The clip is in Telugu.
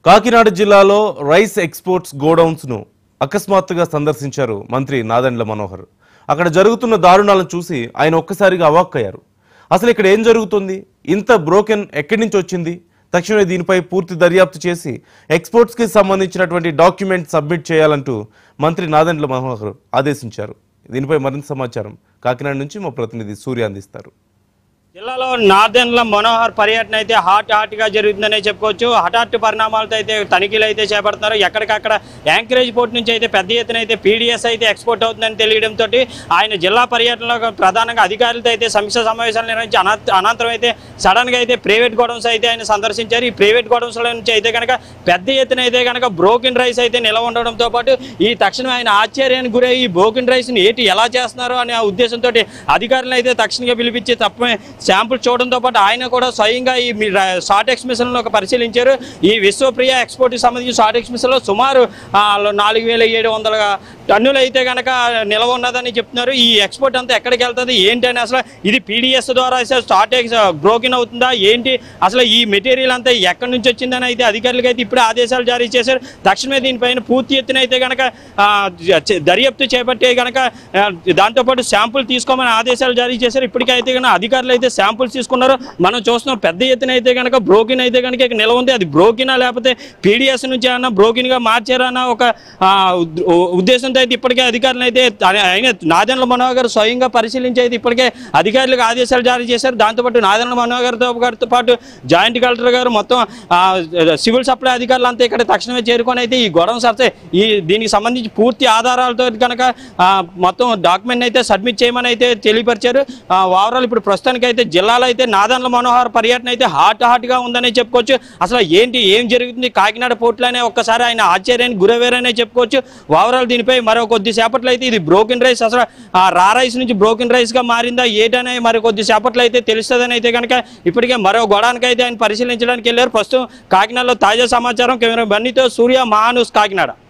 కాకినాడ జిల్లాలో రైస్ ఎక్స్పోర్ట్స్ గోడౌన్స్ ను అకస్మాత్తుగా సందర్శించారు మంత్రి నాదెండ్ల మనోహర్ అక్కడ జరుగుతున్న దారుణాలను చూసి ఆయన ఒక్కసారిగా అవాక్కయ్యారు అసలు ఇక్కడ ఏం జరుగుతుంది ఇంత బ్రోకెన్ ఎక్కడి నుంచి వచ్చింది తక్షణమే దీనిపై పూర్తి దర్యాప్తు చేసి ఎక్స్పోర్ట్స్ కి సంబంధించినటువంటి డాక్యుమెంట్ సబ్మిట్ చేయాలంటూ మంత్రి నాదెండ్ల మనోహర్ ఆదేశించారు దీనిపై మరింత సమాచారం కాకినాడ నుంచి మా ప్రతినిధి సూర్య అందిస్తారు జిల్లాలో నార్దెన్ల మనోహర్ పర్యటన అయితే హాట్ హాట్ గా జరుగుతుందనే చెప్పుకోవచ్చు హఠాత్తు పరిణామాలతో అయితే తనిఖీలు అయితే చేపడుతున్నారు ఎక్కడికక్కడ యాంకరేజ్ పోర్ట్ నుంచి అయితే పెద్ద ఎత్తున అయితే పీడిఎస్ అయితే ఎక్స్పోర్ట్ అవుతుందని తెలియడంతో ఆయన జిల్లా పర్యటనలో ప్రధానంగా అధికారులతో అయితే సమీక్ష సమావేశాలు నిర్వహించి అనా అనంతరం అయితే సడన్ గా అయితే ప్రైవేట్ గోడౌన్స్ అయితే ఆయన సందర్శించారు ఈ ప్రైవేట్ గోడౌన్స్ నుంచి అయితే కనుక పెద్ద ఎత్తున అయితే కనుక బ్రోకెన్ రైస్ అయితే నిలవ ఉండడంతో పాటు ఈ తక్షణం ఆయన ఆశ్చర్యానికి గురై ఈ బ్రోకెన్ రైస్ ని ఏంటి ఎలా చేస్తున్నారు అనే ఉద్దేశంతో అధికారులు అయితే తక్షణంగా పిలిపించి తప్పమే శాంపుల్ చూడడంతో పాటు ఆయన కూడా స్వయంగా ఈ మీ రా- షార్ట్ ఎక్స్మిషన్ ఒక పరిశీలించారు ఈ విశ్వప్రియ ఎక్స్పోర్ట్ కి సంబంధించి షార్ట్ ఎక్స్మిషన్ లో సుమారు ఆ, నాలుగు వేల ఏడు వందల టన్నులు అయితే కనుక నిలవ ఉన్నదని చెప్తున్నారు ఈ ఎక్స్పోర్ట్ అంతా ఎక్కడికి వెళ్తుంది ఏంటి అని అసలు ఇది పీడిఎస్ ద్వారా స్టార్ట్ బ్రోకిన్ అవుతుందా ఏంటి అసలు ఈ మెటీరియల్ అంతా ఎక్కడి నుంచి వచ్చిందని అయితే అధికారులకు అయితే ఇప్పుడే ఆదేశాలు జారీ చేశారు తక్షణమే దీనిపైన పూర్తి ఎత్తున అయితే కనుక ఆ, చే- దర్యాప్తు చేపట్టే కనుక ఆ, దాంతోపాటు శాంపుల్ తీసుకోమని ఆదేశాలు జారీ చేశారు ఇప్పటికే అయితే కనుక అధికారులు అయితే శాంపుల్స్ తీసుకున్నారు మనం చూస్తున్నాం పెద్ద ఎత్తున అయితే కనుక బ్రోకిన్ అయితే కనుక ఇక నిలవ ఉంది అది బ్రోకినా లేకపోతే పీడిఎస్ నుంచి ఏమన్నా బ్రోకిన్ గా మార్చారా అన్న ఒక ఆ, ఉద్- ఉ- ఉద్దేశంతో అయితే ఇప్పటికే అధికారులు అయితే ఆయన ఆయన నాదెండ్ల మనోహర్ గారు స్వయంగా పరిశీలించి అయితే ఇప్పటికే అధికారులకు ఆదేశాలు జారీ చేశారు దాంతోపాటు నాదెండ్ల మనోహర్ గారితో గారితో పాటు జాయింట్ కలెక్టర్ గారు మొత్తం ఆ, సివిల్ సప్లై అధికారులు అంతా ఇక్కడ తక్షణమే చేరుకొని అయితే ఈ గొడవ సరితే ఈ దీనికి సంబంధించి పూర్తి ఆధారాలతో కనుక ఆ, మొత్తం డాక్యుమెంట్ అయితే సబ్మిట్ చేయమని అయితే తెలియపరిచారు ఓవరాల్ ఇప్పుడు ప్రస్తుతానికి అయితే జిల్లాలో అయితే నాదన్ల మనోహర్ పర్యటన అయితే హాట్ హాట్ గా ఉందనే చెప్పుకోవచ్చు అసలు ఏంటి ఏం జరుగుతుంది కాకినాడ పోర్టులోనే ఒక్కసారి ఆయన ఆశ్చర్యానికి గురవేరనే చెప్పుకోవచ్చు ఓవరాల్ దీనిపై మరో కొద్ది సేపట్లో అయితే ఇది బ్రోకెన్ రైస్ అసలు ఆ రా రైస్ నుంచి బ్రోకెన్ రైస్ గా మారిందా ఏటనే మరి కొద్ది సేపట్లో అయితే తెలుస్తుందని అయితే కనుక ఇప్పటికే మరో గొడవనికి అయితే ఆయన పరిశీలించడానికి వెళ్ళారు ప్రస్తుతం కాకినాడలో తాజా సమాచారం కెమెరా బన్నీతో సూర్య మహానూస్ కాకినాడ